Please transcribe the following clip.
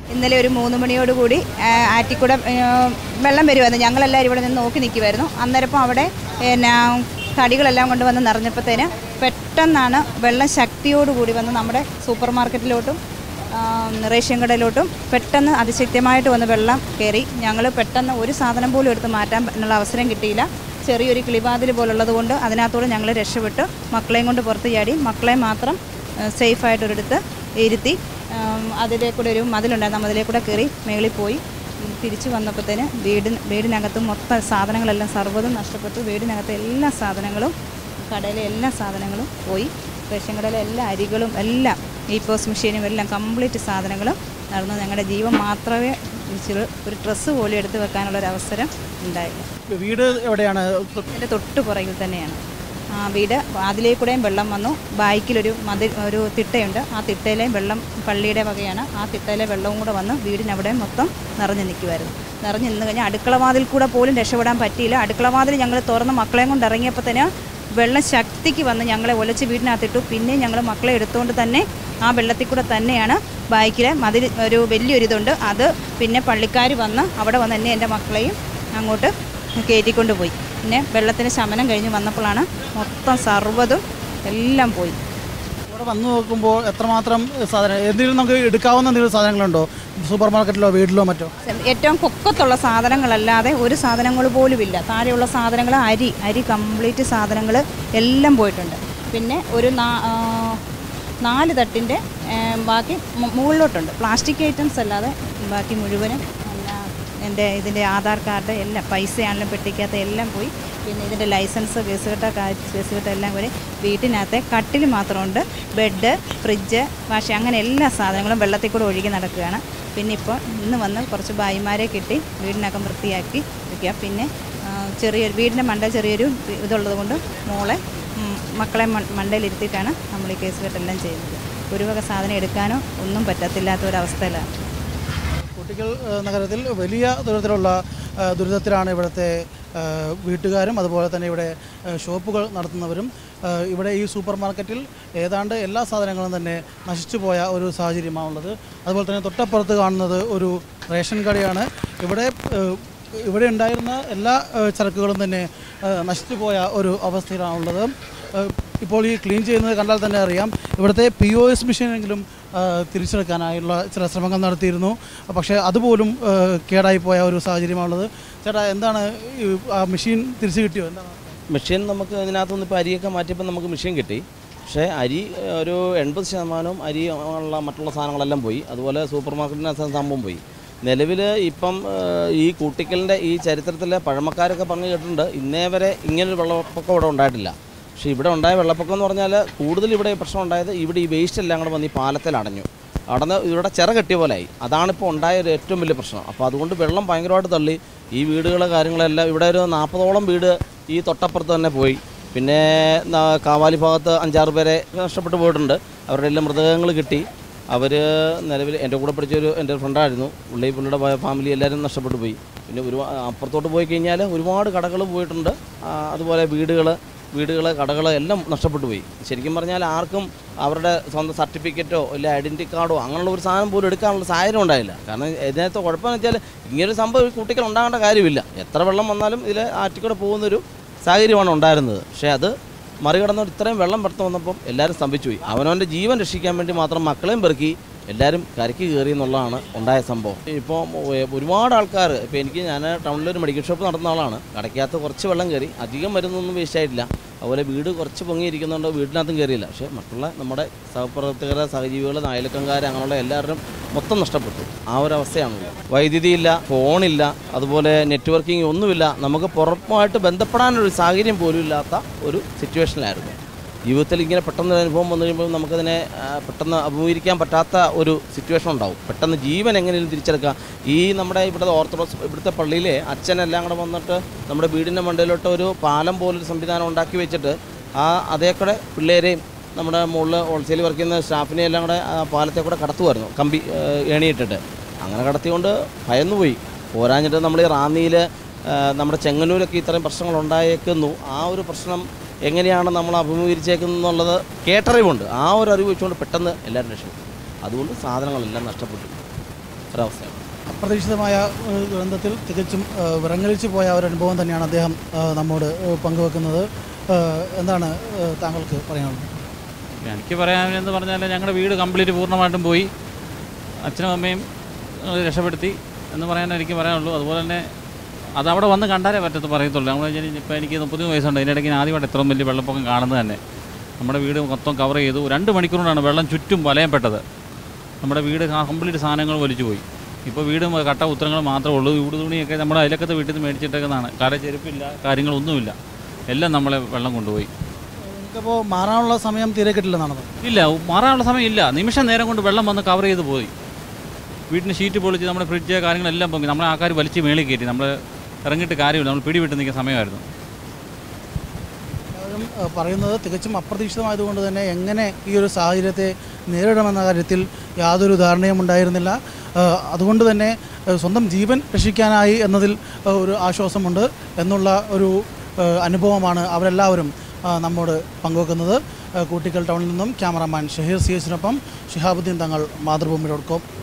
ഇന്നലെ ഒരു മൂന്ന് മണിയോടുകൂടി ആ, ആറ്റിക്കൂടെ ആ, വെള്ളം വരുമായിരുന്നു ഞങ്ങളെല്ലാവരും ഇവിടെ നിന്ന് നോക്കി നിൽക്കുമായിരുന്നു അന്നേരപ്പം അവിടെ പിന്നെ തടികളെല്ലാം കൊണ്ട് വന്ന് നിറഞ്ഞപ്പോഴത്തേന് പെട്ടെന്നാണ് വെള്ളം ശക്തിയോടുകൂടി വന്ന് നമ്മുടെ സൂപ്പർ മാർക്കറ്റിലോട്ടും ആ, റേഷൻ കടയിലോട്ടും പെട്ടെന്ന് അതിശക്തമായിട്ട് വന്ന് വെള്ളം കയറി ഞങ്ങൾ പെട്ടെന്ന് ഒരു സാധനം പോലും എടുത്ത് മാറ്റാൻ എന്നുള്ള അവസരം കിട്ടിയില്ല ചെറിയൊരു കിളിവാതിൽ പോലുള്ളത് കൊണ്ട് അതിനകത്തൂടെ ഞങ്ങൾ രക്ഷപ്പെട്ടു മക്കളെയും കൊണ്ട് പുറത്ത് ചാടി മക്കളെ മാത്രം സേഫായിട്ടൊരിടത്ത് ഇരുത്തി ഉം, അതിലെ കൂടെ ഒരു മതിലുണ്ടായിരുന്നു ആ മതിലേ കൂടെ കയറി മേളിൽ പോയി ഉം, തിരിച്ചു വന്നപ്പോഴത്തേന് വീടിന് വീടിനകത്ത് മൊത്തം സാധനങ്ങളെല്ലാം സർവ്വതും നഷ്ടപ്പെട്ടു വീടിനകത്തെ എല്ലാ സാധനങ്ങളും കടയിലെ എല്ലാ സാധനങ്ങളും പോയി റേഷൻ കടയിലെ എല്ലാ അരികളും എല്ലാം ഈ പോസ്റ്റ് മെഷീനും എല്ലാം കംപ്ലീറ്റ് സാധനങ്ങളും നടന്നു ഞങ്ങളുടെ ജീവൻ മാത്രമേ ഇച്ചിരി ഒരു ഡ്രസ്സ് പോലും എടുത്ത് വെക്കാനുള്ള ഒരു അവസരം ഉണ്ടായില്ല വീട് എവിടെയാണ് എൻ്റെ തൊട്ട് പുറകിൽ തന്നെയാണ് ആ വീട് അതിലേക്കൂടെയും വെള്ളം വന്നു ബാക്കിലൊരു മതിൽ ഒരു തിട്ടയുണ്ട് ആ തിട്ടയിലെയും വെള്ളം പള്ളിയുടെ വകയാണ് ആ തിട്ടയിലെ വെള്ളവും കൂടെ വന്ന് വീടിനവിടെ മൊത്തം നിറഞ്ഞു നിൽക്കുമായിരുന്നു നിറഞ്ഞു നിന്ന് കഴിഞ്ഞാൽ അടുക്കളവാതിൽ കൂടെ പോലും രക്ഷപ്പെടാൻ പറ്റിയില്ല അടുക്കളവാതിൽ ഞങ്ങൾ തുറന്ന് മക്കളെയും കൊണ്ട് ഇറങ്ങിയപ്പോൾ തന്നെ വെള്ളം ശക്തിക്ക് വന്ന് ഞങ്ങളെ ഒലച്ച് വീടിനകത്തിട്ടു പിന്നെ ഞങ്ങൾ മക്കളെ എടുത്തുകൊണ്ട് തന്നെ ആ വെള്ളത്തിൽ കൂടെ തന്നെയാണ് ബൈക്കിലെ മതിൽ ഒരു വലിയൊരിതുണ്ട് അത് പിന്നെ പള്ളിക്കാർ വന്ന് അവിടെ വന്ന് എന്നെ എൻ്റെ മക്കളെയും അങ്ങോട്ട് കയറ്റിക്കൊണ്ട് പോയി പിന്നെ വെള്ളത്തിന് ശമനം കഴിഞ്ഞ് വന്നപ്പോഴാണ് മൊത്തം സർവ്വതും എല്ലാം പോയി ഇവിടെ വന്നു നോക്കുമ്പോൾ എത്രമാത്രം സാധനം എന്തെങ്കിലും നമുക്ക് എടുക്കാവുന്ന എന്തെങ്കിലും സാധനങ്ങളുണ്ടോ സൂപ്പർ മാർക്കറ്റിലോ വീട്ടിലോ മറ്റോ ഏറ്റവും പൊക്കത്തുള്ള സാധനങ്ങളല്ലാതെ ഒരു സാധനങ്ങൾ പോലുമില്ല താഴെയുള്ള സാധനങ്ങൾ അരി അരി കംപ്ലീറ്റ് സാധനങ്ങൾ എല്ലാം പോയിട്ടുണ്ട് പിന്നെ ഒരു നാ- ആ, നാല് തട്ടിൻ്റെ ബാക്കി മു- മുകളിലോട്ടുണ്ട് പ്ലാസ്റ്റിക് ഐറ്റംസ് അല്ലാതെ ബാക്കി മുഴുവനും പിന്നെ എൻ്റെ ഇതിൻ്റെ ആധാർ കാർഡ് എല്ലാം പൈസയാണെങ്കിലും പെട്ടിക്കകത്ത് എല്ലാം പോയി പിന്നെ ഇതിൻ്റെ ലൈസൻസ് കേസുകെട്ട കേസുകെട്ട എല്ലാം കൂടി വീട്ടിനകത്തെ കട്ടിൽ മാത്രമുണ്ട് ബെഡ് ഫ്രിഡ്ജ് വാഷ് അങ്ങനെ എല്ലാ സാധനങ്ങളും വെള്ളത്തിൽ കൂടെ ഒഴുകി നടക്കുകയാണ് പിന്നെ ഇപ്പോൾ ഇന്ന് വന്ന് കുറച്ച് ഭായിമാരെ കിട്ടി വീടിനകം വൃത്തിയാക്കി വയ്ക്കുക പിന്നെ ആ, ചെറിയൊരു വീടിൻ്റെ മണ്ട ചെറിയൊരു ഇതുള്ളത് കൊണ്ട് മോളെ ഉം, മക്കളെ മ- മണ്ടയിലിരുത്തിയിട്ടാണ് നമ്മൾ ഈ കേസ് കെട്ടെല്ലാം ചെയ്യുന്നത് ഒരു വക സാധനം എടുക്കാനോ ഒന്നും പറ്റത്തില്ലാത്ത ഒരവസ്ഥയിലാണ് കുട്ടികൾ ഏഹ്, നഗരത്തിൽ വലിയ ദുരിതത്തിലുള്ള ഏഹ്, ദുരിതത്തിലാണ് ഇവിടുത്തെ ഏഹ്, വീട്ടുകാരും അതുപോലെ തന്നെ ഇവിടെ ഏഹ്, ഷോപ്പുകൾ നടത്തുന്നവരും ഏഹ്, ഇവിടെ ഈ സൂപ്പർ മാർക്കറ്റിൽ ഏതാണ്ട് എല്ലാ സാധനങ്ങളും തന്നെ നശിച്ചു പോയ ഒരു സാഹചര്യമാണുള്ളത് അതുപോലെ തന്നെ തൊട്ടപ്പുറത്ത് കാണുന്നത് ഒരു റേഷൻ കടയാണ് ഇവിടെ ഏഹ്, ഇവിടെ ഉണ്ടായിരുന്ന എല്ലാ ഏഹ്, ചരക്കുകളും തന്നെ ഏഹ്, നശിച്ചു പോയ ഒരു അവസ്ഥയിലാണുള്ളത് ഏഹ്, ഇപ്പോൾ ഈ ക്ലീൻ ചെയ്യുന്നത് കണ്ടാൽ തന്നെ അറിയാം ഇവിടുത്തെ പി ഒ എസ് മെഷീനെങ്കിലും ഏഹ്, തിരിച്ചെടുക്കാനായുള്ള ചില ശ്രമങ്ങൾ നടത്തിയിരുന്നു പക്ഷേ അതുപോലും ഏഹ്, കേടായി പോയ ഒരു സാഹചര്യമാണുള്ളത് ചേട്ടാ എന്താണ് ഈ ആ മെഷീൻ തിരിച്ചു കിട്ടിയോ എന്താണ് മെഷീൻ നമുക്ക് ഇതിനകത്തുനിന്ന് ഇപ്പോൾ അരിയൊക്കെ മാറ്റിയപ്പോൾ നമുക്ക് മെഷീൻ കിട്ടി പക്ഷേ അരി ഏഹ്, ഒരു എൺപത് ശതമാനവും അരി ഉള്ള മറ്റുള്ള സാധനങ്ങളെല്ലാം പോയി അതുപോലെ സൂപ്പർ മാർക്കറ്റിനകത്ത് സംഭവം പോയി നിലവിൽ ഇപ്പം ഏഹ്, ഈ കൂട്ടിക്കലിൻ്റെ ഈ ചരിത്രത്തിലെ പഴമക്കാരൊക്കെ പറഞ്ഞു കേട്ടിട്ടുണ്ട് ഇന്നേ വരെ ഇങ്ങനൊരു വെള്ളപ്പൊക്കം ഇവിടെ ഉണ്ടായിട്ടില്ല പക്ഷേ ഇവിടെ ഉണ്ടായ വെള്ളപ്പൊക്കം എന്ന് പറഞ്ഞാൽ കൂടുതൽ ഇവിടെ പ്രശ്നം ഉണ്ടായത് ഇവിടെ ഈ വേസ്റ്റ് എല്ലാം കൂടെ വന്ന് ഈ പാലത്തിൽ അടഞ്ഞു അടന്ന് ഇവിടെ ചിറ കെട്ടിയ പോലെയായി അതാണിപ്പോൾ ഉണ്ടായ ഒരു ഏറ്റവും വലിയ പ്രശ്നം അപ്പോൾ അതുകൊണ്ട് വെള്ളം ഭയങ്കരമായിട്ട് തള്ളി ഈ വീടുകളെ കാര്യങ്ങളെല്ലാം ഇവിടെ ഒരു നാൽപ്പതോളം വീട് ഈ തൊട്ടപ്പുറത്ത് തന്നെ പോയി പിന്നെ ന- കാവാലി ഭാഗത്ത് അഞ്ചാറ് പേരെ നഷ്ടപ്പെട്ടു പോയിട്ടുണ്ട് അവരുടെ എല്ലാം മൃതദേഹങ്ങൾ കിട്ടി അവർ നിലവിൽ എൻ്റെ കൂടെ പഠിച്ചൊരു എൻ്റെ ഫ്രണ്ടായിരുന്നു പുള്ളി പുള്ളിയുടെ ഫാ- ഫാമിലി എല്ലാവരും നഷ്ടപ്പെട്ടു പോയി പിന്നെ ഒരു അപ്പുറത്തോട്ട് പോയി കഴിഞ്ഞാൽ ഒരുപാട് കടകൾ പോയിട്ടുണ്ട് ആ, അതുപോലെ വീടുകൾ വീടുകൾ കടകൾ എല്ലാം നഷ്ടപ്പെട്ടു പോയി ശരിക്കും പറഞ്ഞാൽ ആർക്കും അവരുടെ സ്വന്തം സർട്ടിഫിക്കറ്റോ ഇല്ല ഐഡൻറ്റി കാർഡോ അങ്ങനെയുള്ള ഒരു സാധനം പോലും എടുക്കാനുള്ള സാഹചര്യം ഉണ്ടായില്ല കാരണം ഇതിനകത്ത് കുഴപ്പമെന്ന് വെച്ചാൽ ഇങ്ങനൊരു സംഭവം ഈ കുട്ടികൾ ഉണ്ടാകേണ്ട കാര്യമില്ല എത്ര വെള്ളം വന്നാലും ഇതിൽ ആറ്റിക്കൂടെ പോകുന്നൊരു സാഹചര്യമാണ് ഉണ്ടായിരുന്നത് പക്ഷേ അത് മറികടന്ന് ഇത്രയും വെള്ളം പുറത്ത് വന്നപ്പം എല്ലാവരും സ്തംഭിച്ചു പോയി അവനവൻ്റെ ജീവൻ രക്ഷിക്കാൻ വേണ്ടി മാത്രം മക്കളെയും പെറുക്കി എല്ലാവരും കരയ്ക്ക് കയറി എന്നുള്ളതാണ് ഉണ്ടായ സംഭവം ഇപ്പോൾ ഒരുപാട് ആൾക്കാർ ഇപ്പോൾ എനിക്ക് ഞാൻ ടൗണിലൊരു മെഡിക്കൽ ഷോപ്പ് നടത്തുന്ന ആളാണ് കടയ്ക്കകത്ത് കുറച്ച് വെള്ളം കയറി അധികം മരുന്നൊന്നും വേസ്റ്റ് ആയിട്ടില്ല അതുപോലെ വീട് കുറച്ച് പൊങ്ങിയിരിക്കുന്നുണ്ട് വീടിനകത്തും കയറിയില്ല പക്ഷേ മറ്റുള്ള നമ്മുടെ സഹപ്രവർത്തകരെ സഹജീവികൾ അയൽക്കംകാർ അങ്ങനെയുള്ള എല്ലാവരും മൊത്തം നഷ്ടപ്പെട്ടു ആ ഒരു അവസ്ഥയാണുള്ളത് വൈദ്യുതി ഇല്ല ഫോണില്ല അതുപോലെ നെറ്റ്വർക്കിംഗ് ഒന്നുമില്ല നമുക്ക് പുറമായിട്ട് ബന്ധപ്പെടാനൊരു സാഹചര്യം പോലും ഇല്ലാത്ത ഒരു സിറ്റുവേഷനിലായിരുന്നു ജീവിതത്തിൽ ഇങ്ങനെ പെട്ടെന്ന് ഒരു അനുഭവം വന്നു കഴിയുമ്പോൾ നമുക്കതിനെ ആ, പെട്ടെന്ന് അഭിമുഖീകരിക്കാൻ പറ്റാത്ത ഒരു സിറ്റുവേഷൻ ഉണ്ടാവും പെട്ടെന്ന് ജീവൻ എങ്ങനെയും തിരിച്ചെടുക്കാം ഈ നമ്മുടെ ഇവിടുത്തെ ഓർത്തഡോക്സ് ഇവിടുത്തെ പള്ളിയിലെ അച്ഛനെല്ലാം കൂടെ വന്നിട്ട് നമ്മുടെ വീടിൻ്റെ മണ്ടയിലോട്ട് ഒരു പാലം പോലൊരു സംവിധാനം ഉണ്ടാക്കി വെച്ചിട്ട് ആ അതേ കൂടെ പിള്ളേരെയും നമ്മുടെ മുകളിൽ ഹോൾസെയിൽ വർക്ക് ചെയ്യുന്ന സ്റ്റാഫിനെ എല്ലാം കൂടെ ആ പാലത്തെ കൂടെ കടത്തുമായിരുന്നു കമ്പി ആ, ഏണിയിട്ടിട്ട് അങ്ങനെ കടത്തിക്കൊണ്ട് ഭയന്നുപോയി പോരാഞ്ഞിട്ട് നമ്മൾ ഈ റാന്നിയിൽ നമ്മുടെ ചെങ്ങന്നൂരൊക്കെ ഇത്രയും പ്രശ്നങ്ങൾ ഉണ്ടായേക്കുന്നു ആ ഒരു പ്രശ്നം എങ്ങനെയാണ് നമ്മൾ അഭിമുഖീകരിച്ചേക്കുന്നത് എന്നുള്ളത് കേട്ടറിവുണ്ട് ആ ഒരു അറിവ് വെച്ചുകൊണ്ട് പെട്ടെന്ന് എല്ലാവരും രക്ഷപ്പെട്ടു അതുകൊണ്ട് സാധനങ്ങളെല്ലാം നഷ്ടപ്പെട്ടു ഒരവസ്ഥയാണ് അപ്രതീക്ഷിതമായ ഏഹ്, ദുരന്തത്തിൽ തികച്ചും ഏഹ്, വിറങ്ങലിച്ചു പോയ ഒരു അനുഭവം തന്നെയാണ് അദ്ദേഹം ഏഹ്, നമ്മോട് ഏഹ്, പങ്കുവെക്കുന്നത് ഏഹ്, എന്താണ് ഏഹ്, താങ്കൾക്ക് പറയാനുള്ളത് എനിക്ക് പറയാനെന്ന് പറഞ്ഞാൽ ഞങ്ങളുടെ വീട് കംപ്ലീറ്റ് പൂർണ്ണമായിട്ടും പോയി അച്ഛനും അമ്മയും ഏഹ്, രക്ഷപ്പെടുത്തി എന്ന് പറയാൻ എനിക്ക് പറയാനുള്ളൂ അതുപോലെ തന്നെ അത് അവിടെ വന്ന് കണ്ടാലേ പറ്റത്ത് പറയത്തുള്ളൂ നമ്മൾ ഇപ്പോൾ എനിക്ക് മുപ്പത് വയസ്സുണ്ട് അതിനിടയ്ക്ക് ഞാൻ ആദ്യമായിട്ട് ഇത്രയും വലിയ വെള്ളപ്പൊക്കം കാണുന്നത് തന്നെ നമ്മുടെ വീട് മൊത്തം കവർ ചെയ്തു രണ്ട് മണിക്കൂറിനാണ് വെള്ളം ചുറ്റും വലയപ്പെട്ടത് നമ്മുടെ വീട് കംപ്ലീറ്റ് സാധനങ്ങൾ വലിച്ചു പോയി ഇപ്പോൾ വീട് കട്ട ഉത്തരങ്ങൾ മാത്രമേ ഉള്ളൂ വീട് തുണിയൊക്കെ നമ്മുടെ അയലക്കത്തെ വീട്ടിൽ നിന്ന് മേടിച്ചിട്ടേക്കുന്നതാണ് കാല ചെരുപ്പില്ല കാര്യങ്ങളൊന്നുമില്ല എല്ലാം നമ്മളെ വെള്ളം കൊണ്ടുപോയി നിങ്ങൾക്കപ്പോൾ മാറാനുള്ള സമയം തീരെ കിട്ടില്ലെന്നാണ് പറഞ്ഞത് ഇല്ല മാറാനുള്ള സമയം ഇല്ല നിമിഷം നേരം കൊണ്ട് വെള്ളം വന്ന് കവർ ചെയ്ത് പോയി വീട്ടിന് ഷീറ്റ് പൊളിച്ച് നമ്മുടെ ഫ്രിഡ്ജ് കാര്യങ്ങളെല്ലാം പൊങ്ങി നമ്മളെ ആൾക്കാർ വലിച്ച് മേളിൽ കയറ്റി നമ്മൾ ഇറങ്ങിയിട്ട് കാര്യമില്ല നമ്മൾ പിടി വിട്ട് നിൽക്കുന്ന സമയമായിരുന്നു എല്ലാവരും ഏഹ്, പറയുന്നത് തികച്ചും അപ്രതീക്ഷിതമായതുകൊണ്ട് തന്നെ എങ്ങനെ ഈ ഒരു സാഹചര്യത്തെ നേരിടണമെന്ന കാര്യത്തിൽ യാതൊരു ധാരണയും ഉണ്ടായിരുന്നില്ല ഏഹ്, അതുകൊണ്ട് തന്നെ ഏഹ്, സ്വന്തം ജീവൻ രക്ഷിക്കാനായി എന്നതിൽ ഏഹ്, ഒരു ആശ്വാസമുണ്ട് എന്നുള്ള ഒരു ഏഹ്, അനുഭവമാണ് അവരെല്ലാവരും ആ, നമ്മോട് പങ്കുവെക്കുന്നത് ഏഹ്, കൂട്ടിക്കൽ ടൗണിൽ നിന്നും ക്യാമറാമാൻ ഷഹീർ സി എസിനൊപ്പം ഷിഹാബുദ്ദീൻ തങ്ങൾ മാതൃഭൂമി ഡോട്ട് കോം